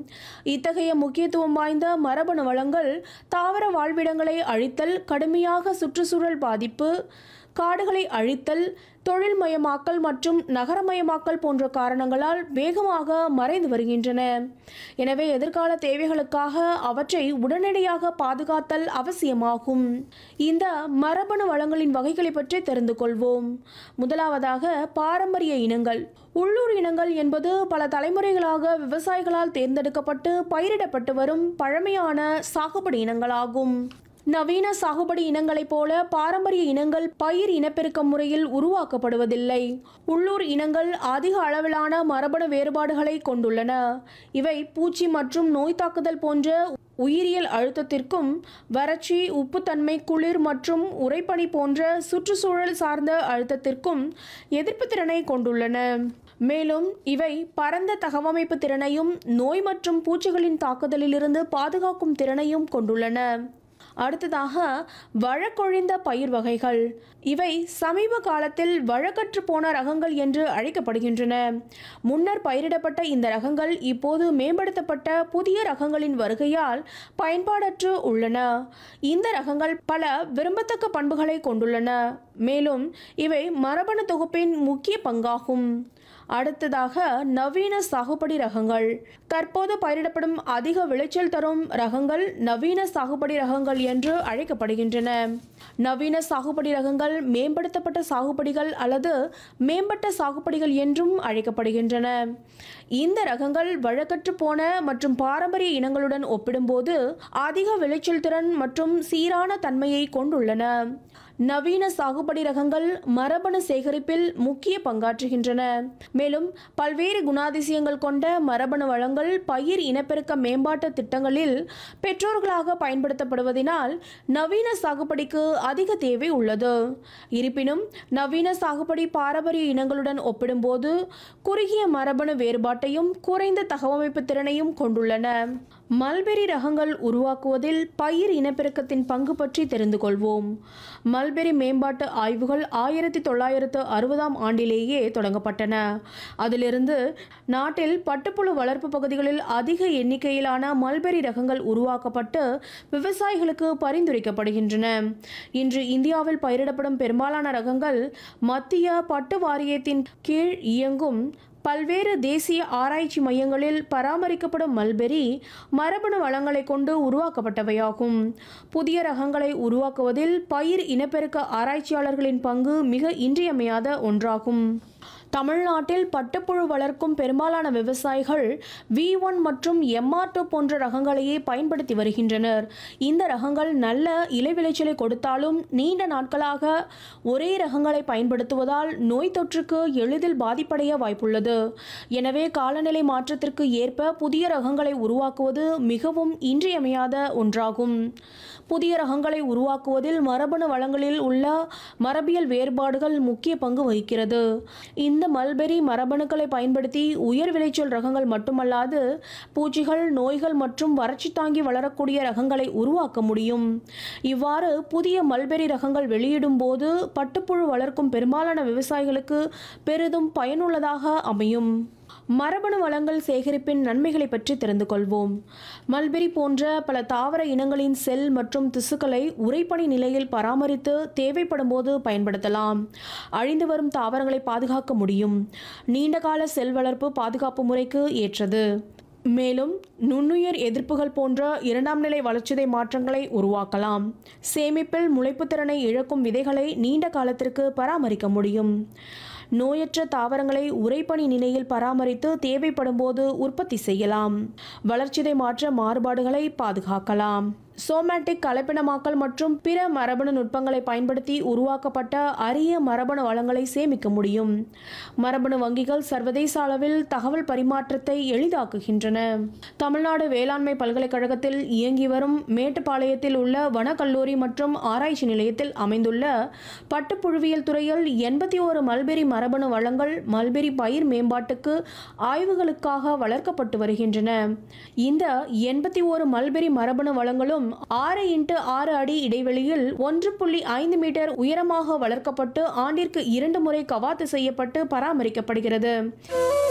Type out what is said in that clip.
இத்தகைய முக்கியத்துவம் வாய்ந்த மரபணு வளங்கள் தாவர வாழ்விடங்களை அழித்தல் கடுமையாக சுற்றுச்சூழல் பாதிப்பு காடுகளை அழித்தல் தொழில்மயமாக்கல் மற்றும் நகரமயமாக்கல் போன்ற காரணங்களால் வேகமாக மறைந்து வருகின்றன எனவே எதிர்கால தேவைகளுக்காக அவற்றை உடனடியாக பாதுகாத்தல் அவசியமாகும் இந்த மரபணு வளங்களின் வகைகளை பற்றி தெரிந்து கொள்வோம் முதலாவதாக பாரம்பரிய இனங்கள் உள்ளூர் இனங்கள் என்பது பல தலைமுறைகளாக விவசாயிகளால் தேர்ந்தெடுக்கப்பட்டு பயிரிடப்பட்டு வரும் பழமையான சாகுபடி இனங்களாகும் நவீன சாகுபடி இனங்களைப் போல பாரம்பரிய இனங்கள் பயிர் இனப்பெருக்க முறையில் உருவாக்கப்படுவதில்லை உள்ளூர் இனங்கள் அதிக அளவிலான மரபணு வேறுபாடுகளை கொண்டுள்ளன இவை பூச்சி மற்றும் நோய் தாக்குதல் போன்ற உயிரியல் அழுத்தத்திற்கும் வறட்சி உப்புத்தன்மை குளிர் மற்றும் உறைபனி போன்ற சுற்றுச்சூழல் சார்ந்த அழுத்தத்திற்கும் எதிர்ப்பு திறனை கொண்டுள்ளன மேலும் இவை பரந்த தகவமைப்பு திறனையும் நோய் மற்றும் பூச்சிகளின் தாக்குதலிலிருந்து பாதுகாக்கும் திறனையும் கொண்டுள்ளன அடுத்ததாக வழக்கொழிந்த பயிர் வகைகள் இவை சமீப காலத்தில் வழக்கற்று போன ரகங்கள் என்று அழைக்கப்படுகின்றன முன்னர் பயிரிடப்பட்ட இந்த ரகங்கள் இப்போது மேம்படுத்தப்பட்ட புதிய ரகங்களின் வருகையால் பயன்பாடற்று உள்ளன இந்த ரகங்கள் பல விரும்பத்தக்க பண்புகளை கொண்டுள்ளன மேலும் இவை மரபணு தொகுப்பின் முக்கிய பங்காகும் அடுத்ததாக நவீன சாகுபடி ரகங்கள் தற்போது பயிரிடப்படும் அதிக விளைச்சல் தரும் ரகங்கள் நவீன சாகுபடி ரகங்கள் என்று அழைக்கப்படுகின்றன நவீன சாகுபடி ரகங்கள் மேம்படுத்தப்பட்ட சாகுபடிகள் அல்லது மேம்பட்ட சாகுபடிகள் என்றும் அழைக்கப்படுகின்றன இந்த ரகங்கள் வழக்கற்று போன மற்றும் பாரம்பரிய இனங்களுடன் ஒப்பிடும்போது அதிக விளைச்சல் திறன் மற்றும் சீரான தன்மையை கொண்டுள்ளன நவீன சாகுபடி ரகங்கள் மரபணு சேகரிப்பில் முக்கிய பங்காற்றுகின்றன மேலும் பல்வேறு குணாதிசயங்கள் கொண்ட மரபணு வளங்கள் பயிர் இனப்பெருக்க மேம்பாட்டு திட்டங்களில் பெற்றோர்களாக பயன்படுத்தப்படுவதனால் நவீன சாகுபடிக்கு அதிக தேவை உள்ளது இருப்பினும் நவீன சாகுபடி பாரம்பரிய இனங்களுடன் ஒப்பிடும்போது குறுகிய மரபணு வேறுபாட்டையும் குறைந்த தகவமைப்பு திறனையும் கொண்டுள்ளன மல்பெரி ரகங்கள் உருவாக்குவதில் பயிர் இனப்பெருக்கத்தின் பங்கு பற்றி தெரிந்து கொள்வோம் மல்பெரி மேம்பாட்டு ஆய்வுகள் ஆயிரத்தி தொள்ளாயிரத்து அறுபதாம் ஆண்டிலேயே தொடங்கப்பட்டன அதிலிருந்து நாட்டில் பட்டுப்புழு வளர்ப்பு பகுதிகளில் அதிக எண்ணிக்கையிலான மல்பெரி ரகங்கள் உருவாக்கப்பட்டு விவசாயிகளுக்கு பரிந்துரைக்கப்படுகின்றன இன்று இந்தியாவில் பயிரிடப்படும் பெரும்பாலான ரகங்கள் மத்திய பட்டு வாரியத்தின் கீழ் இயங்கும் பல்வேறு தேசிய ஆராய்ச்சி மையங்களில் பராமரிக்கப்படும் மல்பெரி மரபணு வளங்களை கொண்டு உருவாக்கப்பட்டவையாகும் புதிய ரகங்களை உருவாக்குவதில் பயிர் இனப்பெருக்க ஆராய்ச்சியாளர்களின் பங்கு மிக இன்றியமையாத ஒன்றாகும் தமிழ்நாட்டில் பட்டுப்புழு வளர்க்கும் பெரும்பாலான விவசாயிகள் வி ஒன் மற்றும் எம்ஆர் டூ போன்ற ரகங்களையே பயன்படுத்தி வருகின்றனர் இந்த ரகங்கள் நல்ல இலை விளைச்சலை கொடுத்தாலும் நீண்ட நாட்களாக ஒரே ரகங்களை பயன்படுத்துவதால் நோய் தொற்றுக்கு எளிதில் பாதிப்படைய வாய்ப்புள்ளது எனவே காலநிலை மாற்றத்திற்கு ஏற்ப புதிய ரகங்களை உருவாக்குவது மிகவும் இன்றியமையாத ஒன்றாகும் புதிய ரகங்களை உருவாக்குவதில் மரபணு வளங்களில் உள்ள மரபியல் வேறுபாடுகள் முக்கிய பங்கு வகிக்கிறது இந்த மல்பெரி மரபணுக்களை பயன்படுத்தி உயர் விளைச்சல் ரகங்கள் மட்டுமல்லாது பூச்சிகள் நோய்கள் மற்றும் வறட்சி தாங்கி வளரக்கூடிய ரகங்களை உருவாக்க முடியும் இவ்வாறு புதிய மல்பெரி ரகங்கள் வெளியிடும் போது பட்டுப்புழு வளர்க்கும் பெரும்பாலான விவசாயிகளுக்கு பெரிதும் பயனுள்ளதாக அமையும் மரபணு வளங்கள் சேகரிப்பின் நன்மைகளை பற்றி தெரிந்து கொள்வோம் மல்பெரி போன்ற பல தாவர இனங்களின் செல் மற்றும் திசுக்களை உறைபனி நிலையில் பராமரித்து தேவைப்படும் போது பயன்படுத்தலாம் அழிந்து வரும் தாவரங்களை பாதுகாக்க முடியும் நீண்டகால செல் வளர்ப்பு பாதுகாப்பு முறைக்கு ஏற்றது மேலும் நுண்ணுயிர் எதிர்ப்புகள் போன்ற இரண்டாம் நிலை வளர்ச்சிதை மாற்றங்களை உருவாக்கலாம் சேமிப்பில் முளைப்புத்திறனை இழக்கும் விதைகளை நீண்ட காலத்திற்கு பராமரிக்க முடியும் நோயற்ற தாவரங்களை உறைபனி நிலையில் பராமரித்து தேவைப்படும் போது உற்பத்தி செய்யலாம் வளர்ச்சிதை மாற்ற மாறுபாடுகளை பாதுகாக்கலாம் சோமேட்டிக் கலப்பினமாக்கல் மற்றும் பிற மரபணு நுட்பங்களை பயன்படுத்தி உருவாக்கப்பட்ட அரிய மரபணு வளங்களை சேமிக்க முடியும் மரபணு வங்கிகள் சர்வதேச அளவில் தகவல் பரிமாற்றத்தை எளிதாக்குகின்றன தமிழ்நாடு வேளாண்மை பல்கலைக்கழகத்தில் இயங்கி வரும் மேட்டுப்பாளையத்தில் உள்ள வனக்கல்லூரி மற்றும் ஆராய்ச்சி நிலையத்தில் அமைந்துள்ள பட்டுப்புழுவியல் துறையில் எண்பத்தி ஓரு மல்பெரி மரபணு வளங்கள் மல்பெரி பயிர் மேம்பாட்டுக்கு ஆய்வுகளுக்காக வளர்க்கப்பட்டு வருகின்றன இந்த எண்பத்தி ஓரு மல்பெரி மரபணு வளங்களும் ஆறு இன்ட்டு ஆறு அடி இடைவெளியில் ஒன்று புள்ளி ஐந்து மீட்டர் உயரமாக வளர்க்கப்பட்டு ஆண்டிற்கு இரண்டு முறை கவாத்து செய்யப்பட்டு பராமரிக்கப்படுகிறது